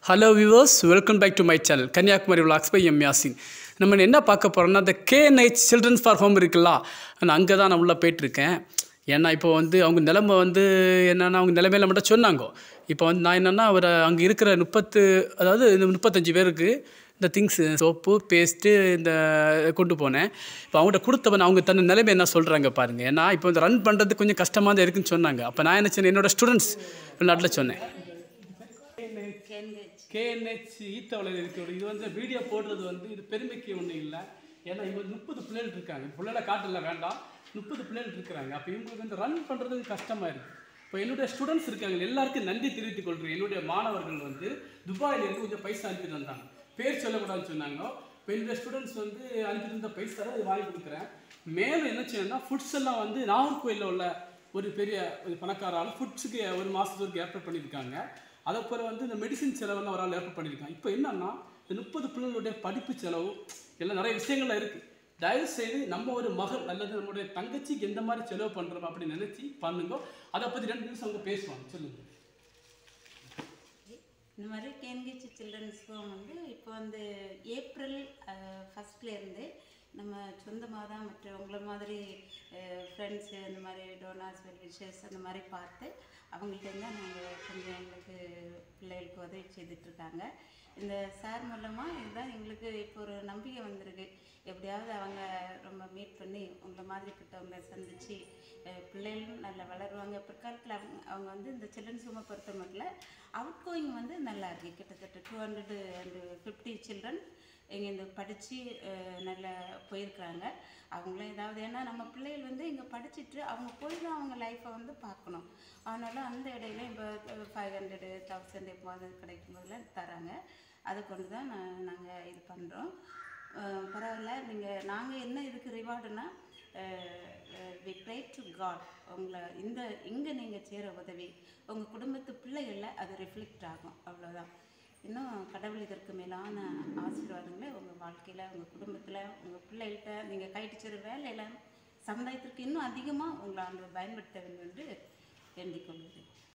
hello viewers welcome back to my channel Kanyakumari vlogs by M Yasin நம்ம என்ன பார்க்க போகிறோம்னா அந்த கேஎன்ஹெச் சில்ட்ரன்ஸ் ஃபார் ஹோம் இருக்குல்ல நான் அங்கே தான் நான் உள்ளே போயிட்டுருக்கேன் ஏன்னா இப்போ வந்து அவங்க நிலைமை வந்து என்னென்னா அவங்க நிலைமையில மட்டும் சொன்னாங்க இப்போ வந்து நான் என்னென்னா அவர் அங்கே இருக்கிற முப்பத்து அதாவது இந்த முப்பத்தஞ்சு பேருக்கு இந்த திங்ஸ் சோப்பு பேஸ்ட்டு இந்த கொண்டு போனேன் இப்போ அவங்கள்ட்ட கொடுத்தவன் அவங்க தன் நிலைமை என்ன சொல்கிறாங்க பாருங்கள் ஏன்னா இப்போ இந்த ரன் பண்ணுறது கொஞ்சம் கஷ்டமாக தான் இருக்குன்னு சொன்னாங்க அப்போ நான் என்ன சொன்னேன் என்னோடய ஸ்டூடெண்ட்ஸ் வெளிநாட்டில் சொன்னேன் கேஎன்ஹெச் ஈத்தவளையில் இருக்கிற இது வந்து வீடியோ போடுறது வந்து இது பெருமைக்கு ஒன்றும் இல்லை ஏன்னா இவங்க முப்பது பிள்ளைகள் இருக்காங்க பிள்ளைகளை காட்டல வேண்டாம் முப்பது பிள்ளைகள் இருக்கிறாங்க அப்போ இவங்களுக்கு வந்து ரன் பண்ணுறது கஷ்டமாக இருக்குது இப்போ என்னுடைய ஸ்டூடெண்ட்ஸ் இருக்காங்க எல்லாருக்கும் நன்றி தெரிவித்துக் கொள்கிறேன் என்னுடைய மாணவர்கள் வந்து துபாயில இருந்து கொஞ்சம் பைசா அனுப்பிட்டு வந்தாங்க பேர் சொல்லக்கூடாதுன்னு சொன்னாங்க இப்போ என்னுடைய ஸ்டூடெண்ட்ஸ் வந்து அனுப்பிட்டு இருந்த பைசா அது வாங்கி கொடுக்குறேன் மேலும் என்ன செய்யணும்னா ஃபுட்ஸ் எல்லாம் வந்து நாகர்கோயிலில் உள்ள ஒரு பெரிய ஒரு பணக்கார ஆள் ஃபுட்ஸுக்கு ஒரு மாதத்துக்கு ஏற்பாடு பண்ணியிருக்காங்க அதை போல் வந்து இந்த மெடிசின் செலவெல்லாம் ஒரு ஆள் ஏற்பாடு பண்ணியிருக்காங்க இப்போ என்னன்னா இந்த முப்பது பிள்ளைகளுடைய படிப்பு செலவு எல்லாம் நிறைய விஷயங்கள்லாம் இருக்குது தயவு செய்து நம்ம ஒரு மகள் அல்லது நம்மளுடைய தங்கச்சிக்கு எந்த மாதிரி செலவு பண்ணுறோம் அப்படின்னு நினச்சி பண்ணுங்க அதை பற்றி ரெண்டு நிமிஷம் அவங்க பேசுவாங்க சொல்லுங்கள் இந்த மாதிரி கேன்கிச் சில்ட்ரன்ஸ் ஹோம் வந்து இப்போ வந்து ஏப்ரல் ஃபஸ்ட்லேருந்து நம்ம சொந்தமாக தான் மற்றவங்கள மாதிரி ஃப்ரெண்ட்ஸு அந்த மாதிரி டோனார்ஸ் வெல்விஷர்ஸ் அந்த மாதிரி பார்த்து அவங்கள்ட்ட தான் நாங்கள் கொஞ்சம் எங்களுக்கு பிள்ளைகளுக்கு உதவி செய்துட்ருக்காங்க இந்த சார் மூலமாக இதுதான் எங்களுக்கு இப்போ ஒரு நம்பிக்கை வந்திருக்கு எப்படியாவது அவங்க ரொம்ப மீட் பண்ணி உங்களை மாதிரிப்பட்டவங்களை சந்தித்து பிள்ளைகளும் நல்லா வளருவாங்க பிற்காலத்தில் அவங்க அவங்க வந்து இந்த சில்ட்ரன்ஸ் ஹோமை பொறுத்த மட்டும் அவுட் கோயிங் வந்து நல்லா இருக்குது கிட்டத்தட்ட two hundred and fifty children இங்கேருந்து படித்து நல்லா போயிருக்கிறாங்க அவங்களும் ஏதாவது ஏன்னா நம்ம பிள்ளைகள் வந்து இங்கே படிச்சுட்டு அவங்க போய் தான் அவங்க லைஃப்பை வந்து பார்க்கணும் அதனால அந்த இடையில இப்போ ஃபைவ் ஹண்ட்ரடு தௌசண்ட் எப்போ அது கிடைக்கும் போதெல்லாம் தராங்க அதை கொண்டு தான் நான் நாங்கள் இது பண்ணுறோம் பரவாயில்ல நீங்கள் நாங்கள் என்ன இதுக்கு ரிவார்டுனா வி ப்ரே டு காட் உங்களை இந்த இங்கே நீங்கள் செய்கிற உதவி உங்கள் குடும்பத்து பிள்ளைகளில் அது ரிஃப்ளெக்ட் ஆகும் அவ்வளோதான் இன்னும் கடவுள் இதற்கு மேலான ஆசீர்வாதங்களை உங்கள் வாழ்க்கையில் உங்கள் குடும்பத்தில் உங்கள் பிள்ளைகள்கிட்ட நீங்கள் கைட்டு வேலையில் சமுதாயத்திற்கு இன்னும் அதிகமாக உங்களை ஆண்டு பயன்படுத்த வேண்டும் என்று வேண்டிக் கொள்கிறேன்